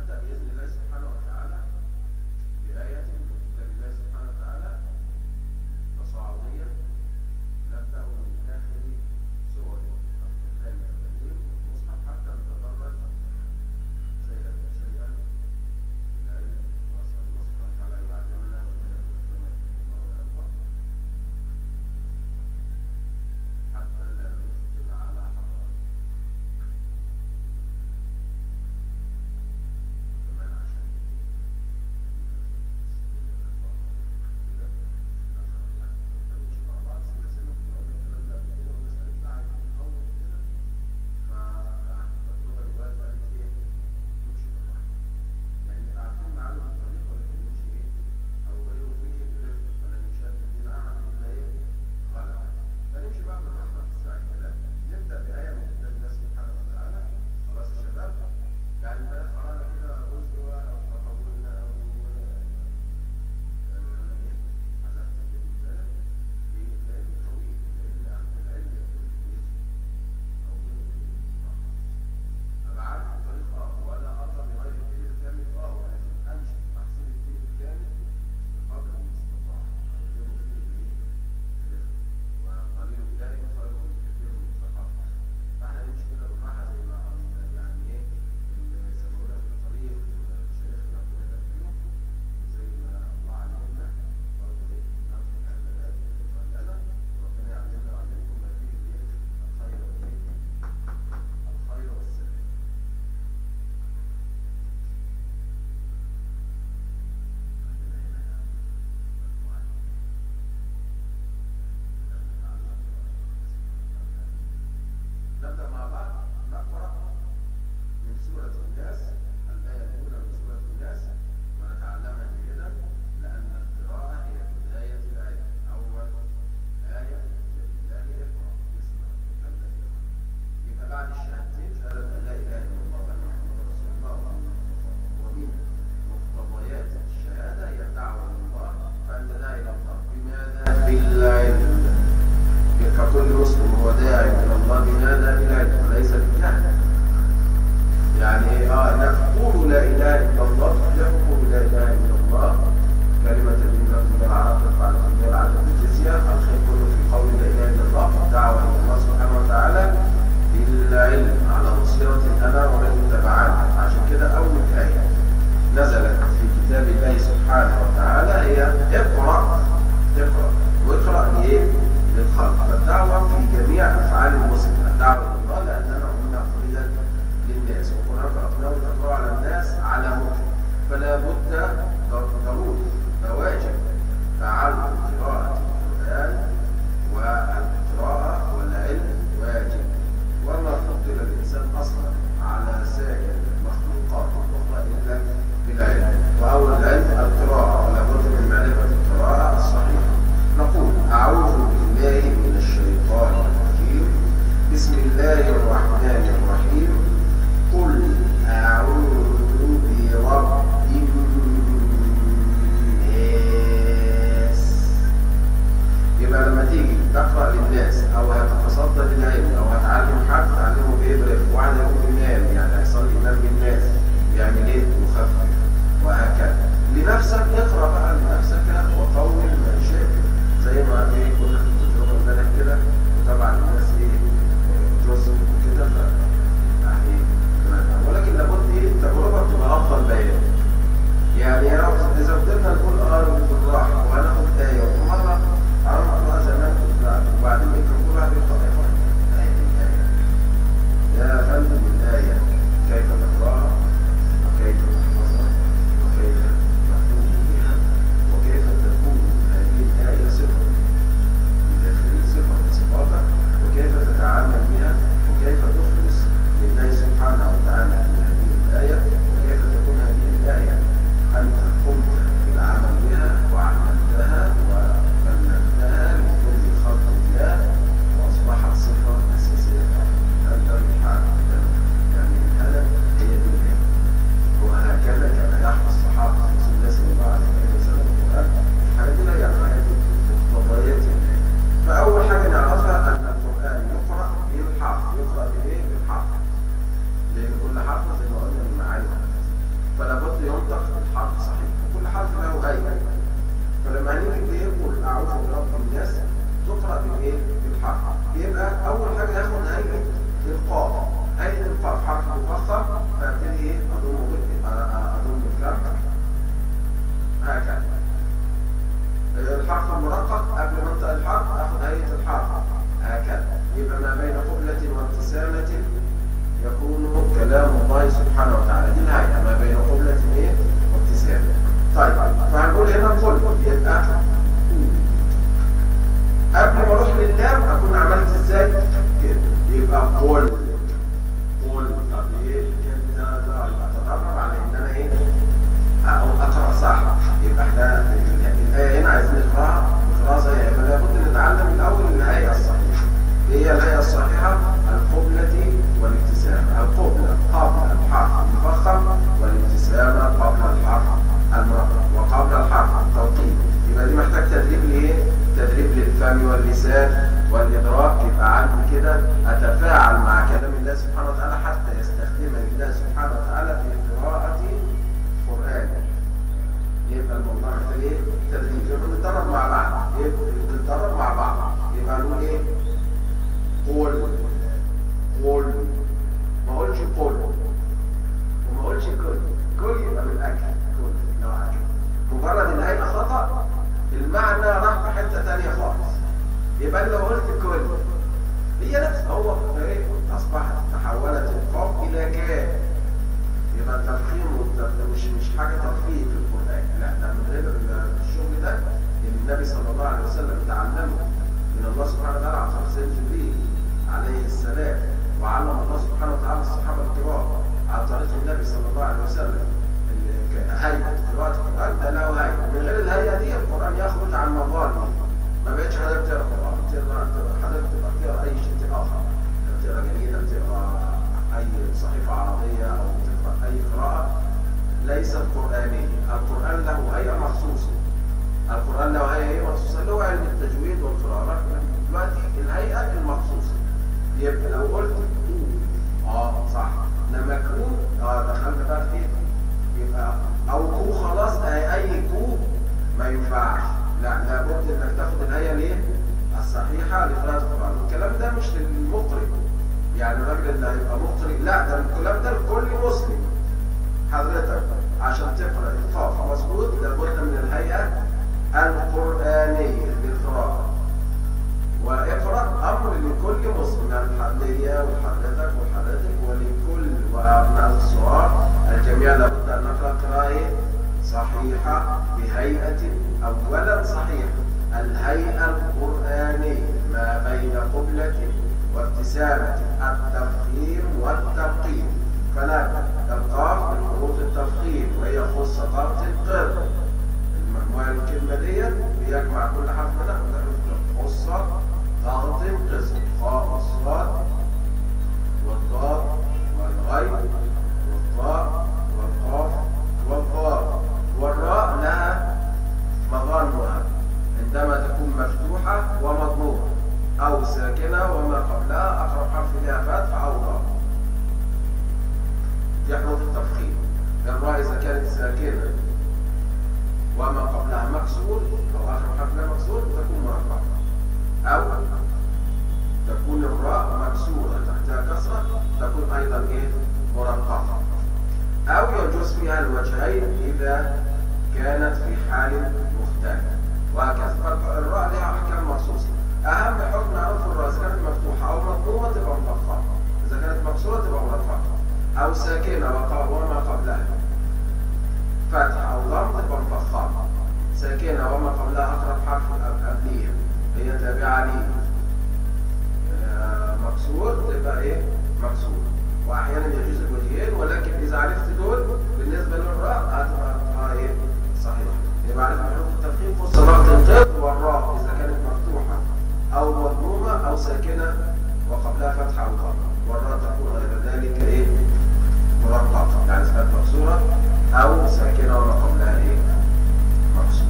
نبدأ بإذن الله سبحانه وتعالى بآية من كتاب الله سبحانه وتعالى تصاعدية نبدأ من آخر سور القرآن الكريم المصحف حتى نتدرج شيئا فشيئا الآية وأسأل الله سبحانه وتعالى أن يعلمنا ويتكلم الله حتى لا نفتن على حرام ينطق الحرف صحيح كل حرف له هيئة فلما هنيجي نقول أعوذ برب الناس تقرأ بالإيه؟ بالحرف يبقى أول حاجة ياخد هيئة القاف هيئة القاف حرف مفخم فابتدي إيه؟ أضم أضم الكلام هكذا الحرف المرقق قبل ما انطق الحرف اخذ هيئه الحرف هكذا يبقى ما بين قبلة وابتسامة يكون كلام الله سبحانه وتعالى دي الهيئة ما بين قبلة ايه وابتسامة طيب فهنقول هنا قل يبقى قبل ما اروح لللام اكون عملت ازاي كده يبقى قل قل طب ايه كده ده يبقى تدرب على ان انا ايه او اقرا صح يبقى احنا الايه هنا عايزين نقراها نقراها زي ما لابد نتعلم الاول الهيئه الصحيحه ايه هي الهيئه الصحيحه القبله والابتسامه القبله قبل الحرف المفخم والابتسامه قبل الحرف المرقق وقبل الحرف التوقيت يبقى دي محتاج تدريب لايه تدريب للفم واللسان والادراك يبقى عندي كده اتفاعل مع كلام الله سبحانه وتعالى حتى يستخدمني الله سبحانه وتعالى في قراءه قران يبقى الموضوع محتاج ايه؟ تدريب يبقى نتدرب مع بعض يبقى نتدرب مع بعض يبقى نقول ايه؟ قول قول ما اقولش قول وما اقولش كل كل يبقى بالاكل كل لو اكل مجرد ان هيبقى خطا المعنى راح في حته ثانيه خالص يبقى لو قلت كل هي نفس هو ايه؟ اصبحت تحولت القاف الى كاف يبقى التفخيم مش مش حاجه ترفيه في القران لا ده من غير الشغل ده اللي النبي صلى الله عليه وسلم تعلمه من الله سبحانه وتعالى عن طريق سيدنا جبريل عليه السلام وعلم الله سبحانه وتعالى الصحابه الكرام عن طريق النبي صلى الله عليه وسلم هيئه قراءه القران ده له هيئه من غير الهيئه دي القران يخرج عن مظالمه ما بقتش حضرتك تقرا قران تقرا حضرتك تبقى تقرا اي شيء اخر تقرا جريده تقرا اي صحيفه عربيه او تقرا اي قراءه ليست قرانيه القران له هيئه مخصوصه القران له هيئه مخصوصه اللي هو علم التجويد والقراءه دلوقتي الهيئه المخصوصه يبقى لو قلت كو اه صح لما كو اه دخلنا بقى في يبقى او كو خلاص اي اي كو ما ينفعش لا لابد انك تاخد الهيئه ليه الصحيحه لقراءه القران الكلام ده مش للمقرئ يعني الراجل اللي هيبقى مقرئ لا ده الكلام ده لكل مسلم حضرتك عشان تقرا القاف مظبوط لابد من الهيئه القرانيه للقراءه واقرا امر لكل مسلم يعني ليا وحضرتك وحضرتك ولكل وابناء الصغار الجميع لابد ان نقرا قراءه صحيحه بهيئه اولا صحيحه الهيئه القرانيه ما بين قبله وابتسامه التفخيم والترقيم فنبدا القاف من حروف التفخيم وهي خص طاقه القر المجموعه الكلمه ديت بيجمع كل حرف منها خص ضغط قسم خاء والصاد والضاد والغين والطاء والقاف والضاد والراء لها مغانها عندما تكون مفتوحة ومضمومة أو ساكنة وما قبلها أقرب حرف لها فتح أو ضاد دي حروف التفخيم الراء إذا كانت ساكنة وما قبلها مكسور أو آخر حرف لها مكسور تكون مرفعة أو تكون الراء مكسورة تحتها كسرة تكون أيضا إيه مرققة أو يجوز فيها الوجهين إذا كانت في حال مختلف وهكذا الراء لها أحكام مخصوصة أهم حكم معروف الراء إذا كانت مفتوحة أو مضمومة تبقى مرفعة إذا كانت مكسورة تبقى مرفعة أو ساكنة وما قبلها فتح أو ضم تبقى مفخمة ساكنة وما قبلها أقرب حرف قبليها هي تابعة لي مكسور تبقى ايه مكسور واحيانا يجوز الوجهين ولكن اذا عرفت دول بالنسبه للراء هتبقى ايه صحيح يبقى عرفت حروف التفخيم في صلاه القط والراء اذا كانت مفتوحه او مضمومه او ساكنه وقبلها فتحه او ضمه والراء تكون غير ذلك ايه مرققه يعني اذا كانت مكسوره او ساكنه وما قبلها ايه مكسور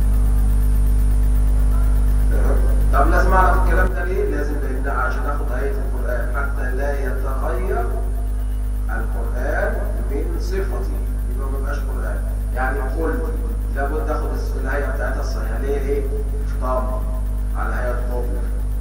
طب لازم اعرف الكلام ده ليه؟ لازم لان عشان اخد آية القرآن حتى لا يتغير القرآن من يعني قل لابد اخد الهيئه بتاعتها الصحيحه ليه ايه ضم على هيئه قبل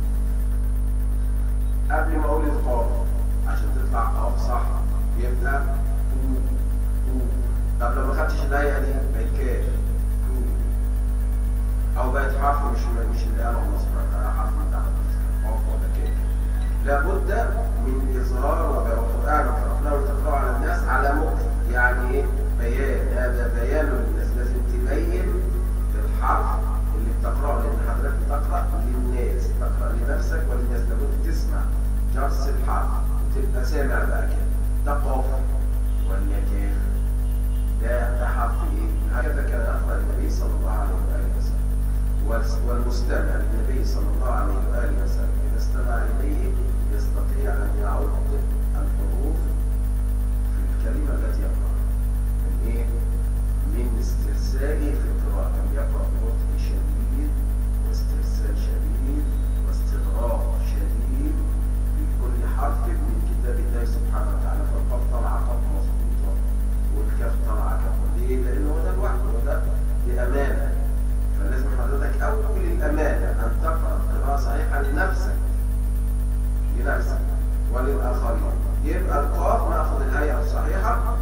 قبل ما اقول القاف عشان تطلع قاف صح يبقى تو تو طب لو ما خدتش الهيئه دي بقت كاف تو او بقت حرف مش مش اللي قاله الله سبحانه وتعالى حرف من تحت قاف ولا كاف لابد من اظهار وقران فرقناه لتقراه على الناس على مكتب يعني ايه بيان هذا بيان للناس لازم تبين الحرف اللي بتقراه لان حضرتك بتقرا للناس تقرا لنفسك وللناس لابد تسمع جرس الحرف وتبقى سامع بقى كده ده قاف ولا كاف ده ده حرف ايه هكذا كان يقرا النبي صلى الله عليه واله وسلم والمستمع للنبي صلى الله عليه واله وسلم اذا استمع اليه يستطيع ان يعد الحروف في الكلمه التي يقرأ من ايه؟ من استرساله في القراءة كان يقرأ ببطء شديد واسترسال شديد واستغراق شديد لكل حرف من كتاب الله سبحانه وتعالى فالقاف طالعة قاف مظبوطة والكاف طالعة كاف ليه؟ لأن هو ده الوحي هو ده دي أمانة فلازم حضرتك أول الأمانة أن تقرأ قراءة صحيحة لنفسك لنفسك وللآخرين يبقى القاف ناخذ الهيئة الصحيحة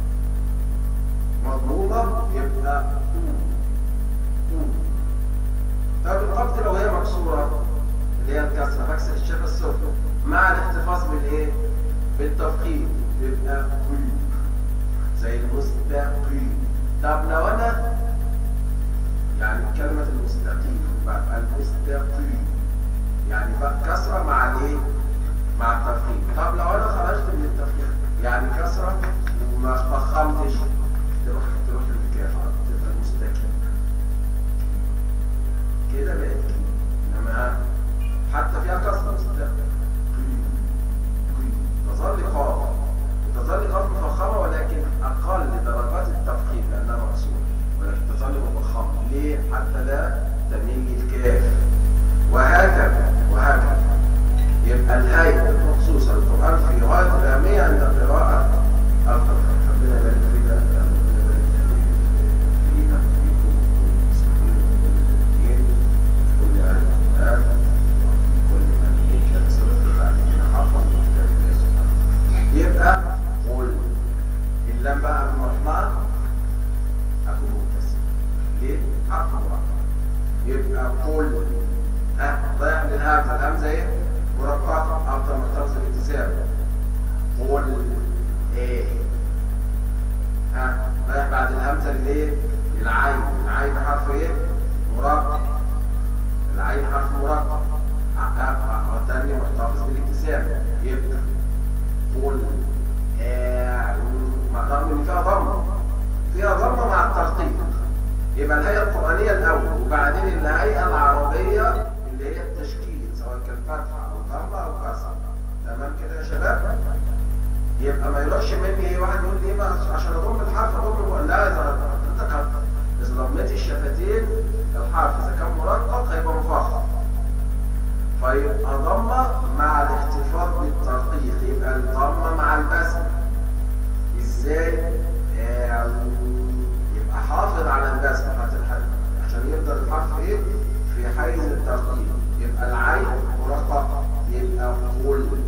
مضمومة يبقى طب القبض لو هي مكسورة اللي هي الكسرة بكسر الشفة السفلى مع الاحتفاظ بالايه؟ بالتفخيم يبقى قي زي المستقي طب لو انا يعني كلمة المستقيم بقى المستقي يعني بقى كسرة مع الايه؟ مع التفخيم طب لو انا خرجت من التفخيم يعني كسرة وما فخمتش تروح تروح للكاف تبقى مستقيم كده بقت كده انما حتى فيها كسرة مستقيم تظل قاف وتظل قاف مفخمة ولكن أقل درجات التفخيم لأنها مكسورة ولكن تظل مفخمة ليه؟ حتى لا تميل الكاف وهكذا وهكذا يبقى الهيئة المخصوصة للقرآن في غاية الأهمية عند قراءة القرآن ربنا يبارك فينا ربنا يبارك فينا فيكم المسلمين والمؤمنين كل أهل القرآن كل من كان سبب علينا حقا من كتاب الله سبحانه يبقى قل اللام بقى المرفوعة أكون مبتسم ليه؟ حرف مرفوع يبقى قل ها ضيع من الهمزة الهمزة ايه؟ مرققة أفضل محتفظ الالتزام قل ايه ها رايح بعد الهمزة للايه؟ للعين العين حرف ايه؟ مرقق العين حرف مرقق والتاني محتفظ بالالتزام يبقى قل رغم ان فيها ضمه فيها ضمه مع الترقيق يبقى الهيئه القرانيه الاول وبعدين الهيئه العربيه اللي هي التشكيل سواء كان فتحه او ضمه او كسر تمام كده يا شباب يبقى ما يروحش مني ايه واحد يقول لي ايه عشان اضم الحرف اضم لا اذا حضرتك اذا ضميت الشفتين الحرف اذا كان مرقق هيبقى مفخم فيبقى ضمه مع الاحتفاظ بالترقيق يبقى الضمه مع البسم ازاي آه يبقى حافظ على البسم بتاعت الحرف عشان يفضل الحرف ايه في حيز الترقيق يبقى العين مرققه يبقى قل